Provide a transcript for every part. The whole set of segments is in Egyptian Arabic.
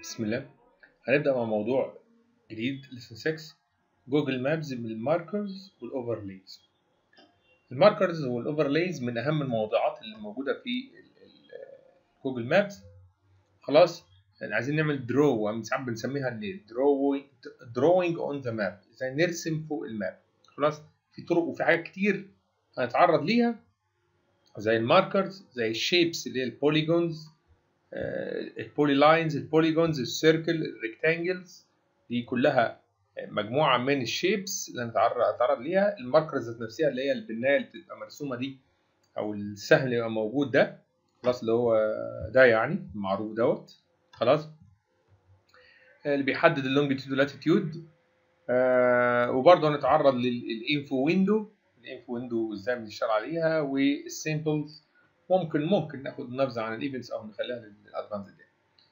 بسم الله هنبدأ مع موضوع جديد لسن 6 جوجل مابز بالماركرز والأوفرليز الماركرز والأوفرليز من أهم الموضوعات اللي موجودة في جوجل مابز خلاص يعني عايزين نعمل درو ساعات بنسميها دروينج اون ذا ماب ازاي نرسم فوق الماب خلاص في طرق وفي حاجات كتير هنتعرض ليها زي الماركرز زي الشيبس اللي هي البوليجونز البولي لاينز البوليجونز السيركل الريكتانجلز دي كلها مجموعه من الشيبس اللي هنتعرض هنتعرض ليها الماركرز ذات نفسها اللي هي البنايه اللي بتبقى مرسومه دي او السهم اللي يبقى موجود ده خلاص اللي هو ده يعني المعروف دوت خلاص اللي بيحدد اللونجيتيود واللاتيتيود آه وبرضه هنتعرض للانفو ويندو الانفو ويندو ازاي بنشتغل عليها والسيمبلز ممكن ممكن ناخد نبذه عن الايفنتس او نخليها للادفانس دي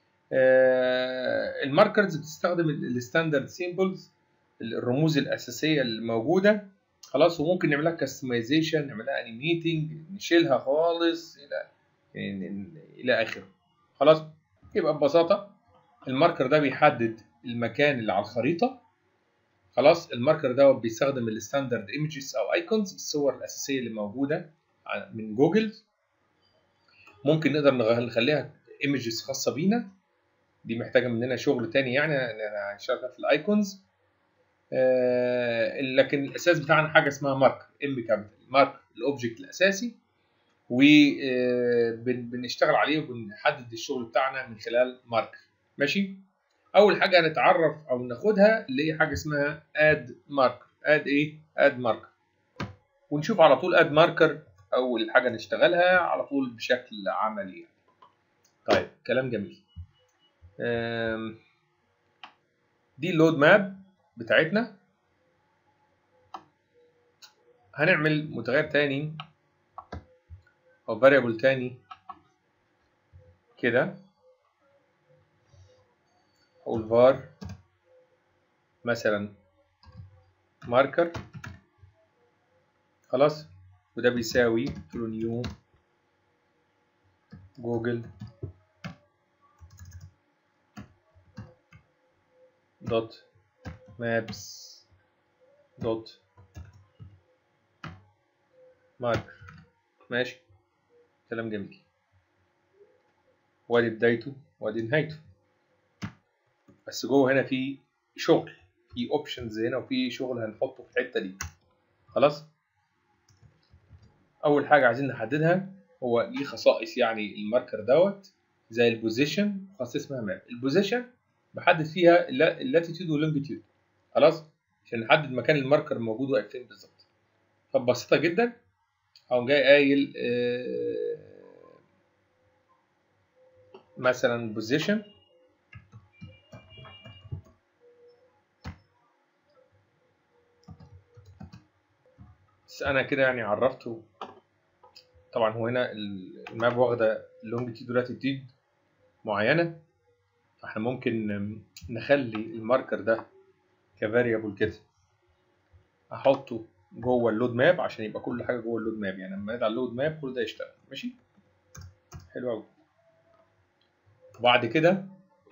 آه الماركرز بتستخدم الستاندرد سيمبلز الرموز الاساسيه الموجوده خلاص وممكن نعملها كاستمايزيشن نعملها انيميتنج نشيلها خالص الى الى اخره خلاص يبقى ببساطه الماركر ده بيحدد المكان اللي على الخريطه خلاص الماركر ده بيستخدم الستاندرد ايمجز او ايكونز الصور الاساسيه اللي موجوده من جوجل ممكن نقدر نخليها ايمجز خاصه بينا دي محتاجه مننا شغل تاني يعني هنشتغل في الايكونز آه لكن الاساس بتاعنا حاجه اسمها ماركر ام كابيتال ماركر الاوبجكت الاساسي وبنشتغل عليه وبنحدد الشغل بتاعنا من خلال ماركر ماشي اول حاجه هنتعرف او ناخدها اللي هي حاجه اسمها اد ماركر اد ايه اد ماركر ونشوف على طول اد ماركر اول حاجه نشتغلها على طول بشكل عملي يعني. طيب كلام جميل دي اللود ماب بتاعتنا هنعمل متغير تاني او variable تاني كده اقول var مثلا ماركر خلاص وده بيساوي له نيو جوجل دوت مابس دوت ماركر ماشي كلام جميل وادي بدايته وادي نهايته بس جوه هنا في شغل في اوبشنز هنا وفي شغل هنحطه في الحته دي خلاص اول حاجه عايزين نحددها هو ليه خصائص يعني الماركر دوت زي البوزيشن خاصيه اسمها ماب البوزيشن بحدد فيها اللاتيتيود واللونجيتيود خلاص عشان نحدد مكان الماركر موجود واقف فين بالظبط فبسيطه جدا او جاي قايل آه مثلا بوزيشن بس انا كده يعني عرفته طبعا هو هنا الماب واخده لونجيتيود ولاتيتيود معينه فاحنا ممكن نخلي الماركر ده كفاريبل كده احطه جوه اللود ماب عشان يبقى كل حاجه جوه اللود ماب يعني لما ادعي اللود ماب كل ده يشتغل ماشي حلو قوي وبعد كده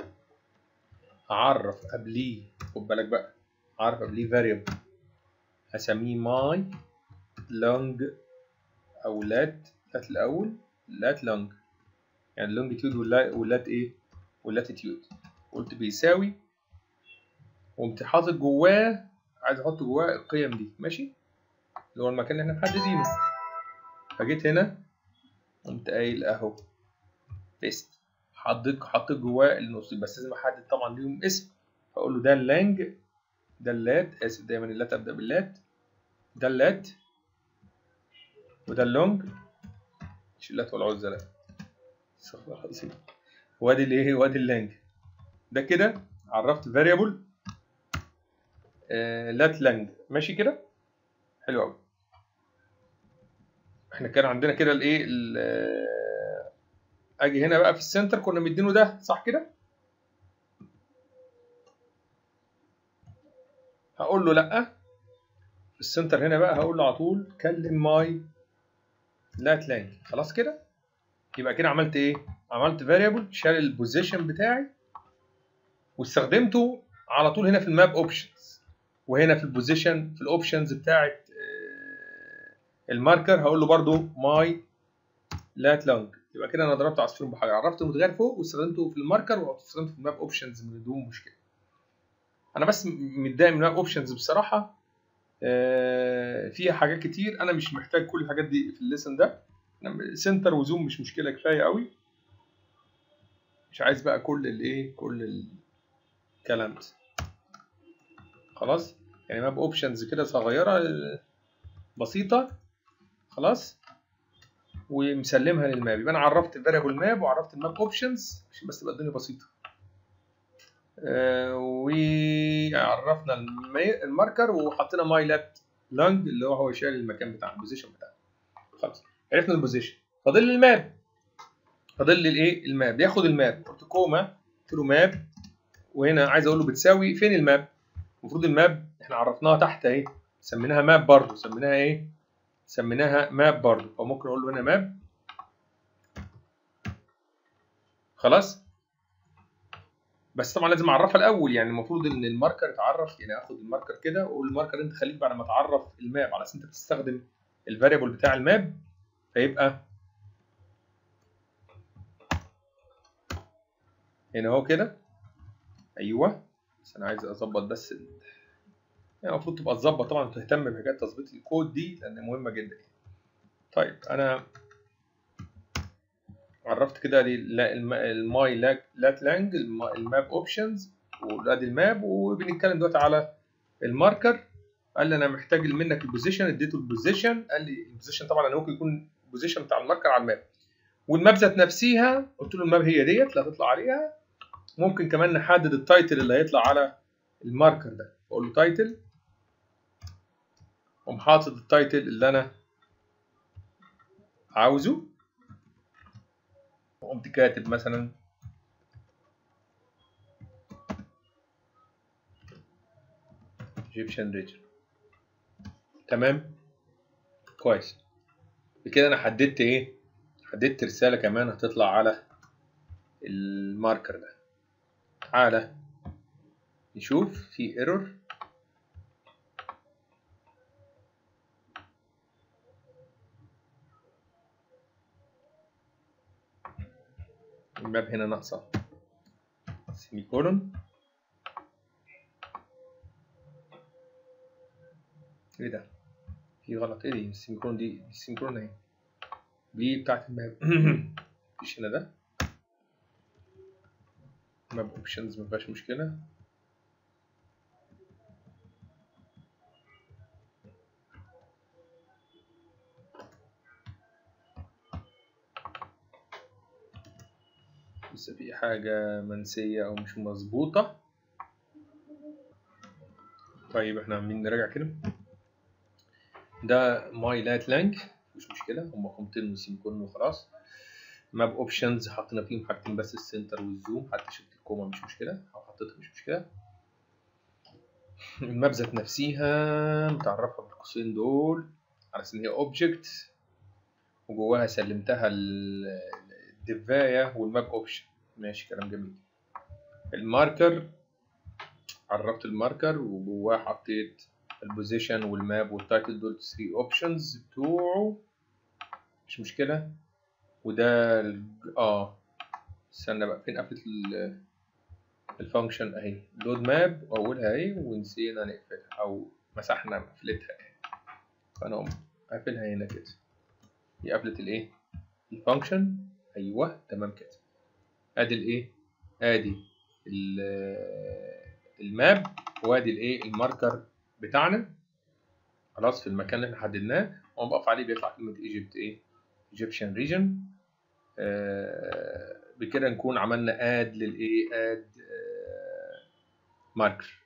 هعرف قبليه خد بالك بقى هعرف قبليه فاريبل هسميه ماي لونج او لات لات الاول لات لونج يعني اللونجيتيود واللات ايه واللاتيتيود قلت بيساوي قمت حاطط جواه عايز احط جواه القيم دي ماشي اللي هو المكان اللي احنا محددينه فجيت هنا قمت قايل اهو بيست حطيت حطيت جواه النص بس لازم احدد طبعا ليهم اسم فاقول له ده اللانج ده اللات اسف دايما اللات ابدا باللات ده اللات وده اللونج مش اللات ولا عزة لا استغفر الله العظيم وادي الايه وادي اللانج ده كده عرفت فاريبل آه لات لانج ماشي كده حلو قوي احنا كان عندنا كده الايه اجي هنا بقى في السنتر كنا مدينه ده صح كده هقول له لا في السنتر هنا بقى هقول له على طول كلم ماي لات لانج خلاص كده يبقى كده عملت ايه عملت فاريبل شال البوزيشن بتاعي واستخدمته على طول هنا في الماب اوبشنز وهنا في البوزيشن في الاوبشنز بتاعه الماركر هقول له برده ماي لات لونج يبقى كده انا ضربت عصفورين بحجر عرفت المتغير فوق واستخدمته في الماركر واستخدمته في الماب اوبشنز من دون مشكله انا بس متضايق من الماب اوبشنز بصراحه فيها حاجات كتير انا مش محتاج كل الحاجات دي في الليسن ده سنتر وزوم مش مشكله كفايه قوي مش عايز بقى كل الايه كل الكلام ده خلاص يعني ماب اوبشنز كده صغيره بسيطه خلاص ومسلمها للماب يبقى انا عرفت الفاريبل ماب وعرفت الماب اوبشنز عشان بس تبقى الدنيا بسيطه آه وعرفنا الماركر وحطينا ماي لات لانج اللي هو هو شايل المكان بتاع البوزيشن بتاعنا خلاص عرفنا البوزيشن فاضل لي الماب فاضل لي الايه الماب ياخد الماب قلت كوما قلت له ماب وهنا عايز اقول له بتساوي فين الماب المفروض الماب احنا عرفناها تحت اهي سميناها ماب برضه سميناها ايه سميناها ماب برضه فممكن اقول له هنا ماب خلاص بس طبعا لازم اعرفها الاول يعني المفروض ان الماركر يتعرف يعني اخد الماركر كده واقول الماركر انت خليك بعد ما تعرف الماب على اساس انت بتستخدم الفاريبل بتاع الماب فيبقى هنا اهو كده ايوه بس انا عايز اظبط بس يعني المفروض تبقى تظبط طبعا تهتم بحاجات تظبيط الكود دي لان مهمه جدا طيب انا عرفت كده الماي لات لانج الماب اوبشنز وادي الماب وبنتكلم دلوقتي على الماركر قال لي انا محتاج منك البوزيشن اديته البوزيشن قال لي البوزيشن طبعا انا ممكن يكون البوزيشن بتاع الماركر على الماب والماب ذات نفسها قلت له الماب هي ديت اللي هتطلع عليها ممكن كمان نحدد التايتل اللي هيطلع على الماركر ده اقول له تايتل اقوم حاطط التايتل اللي انا عاوزه وقمت كاتب مثلا Egyptian region تمام كويس بكده انا حددت ايه حددت رسالة كمان هتطلع على الماركر ده تعالى نشوف في ايرور الماب هنا ناقصة سيمي كولون ايه ده في غلط ايه دي السيمي كولون دي السيمي كولون اهي دي بتاعت الماب مفيش هنا ده ماب اوبشنز مفيهاش مشكلة لسه في حاجة منسية أو مش مظبوطة طيب احنا عاملين نراجع كده ده ماي لايت لانك مش مشكلة هما قيمتين وسيمكون وخلاص ماب اوبشنز حطينا فيهم حاجتين بس السنتر والزوم حتى شلت الكوما مش مشكلة أو حطيتها مش مشكلة الماب ذات نفسيها متعرفة بالقوسين دول على أساس إن هي اوبجكت وجواها سلمتها الدفاية والماب اوبشن ماشي كلام جميل الماركر عرفت الماركر وجواه حطيت البوزيشن والماب والتايتل دول 3 اوبشنز بتوعه مش مشكلة وده ال... اه استنى بقى فين قفلة الفانكشن اهي لود ماب اولها اهي ونسينا نقفلها او مسحنا قفلتها اهي فانا اقوم قافلها هنا كده دي قفلة الايه الفانكشن ايوه تمام كده ادي الايه ادي الماب وادي الايه الماركر بتاعنا خلاص في المكان اللي احنا حددناه واقوم بقف عليه بيطلع كلمه ايجيبت ايه ايجيبشن ريجن آه بكده نكون عملنا اد للايه اد آه ماركر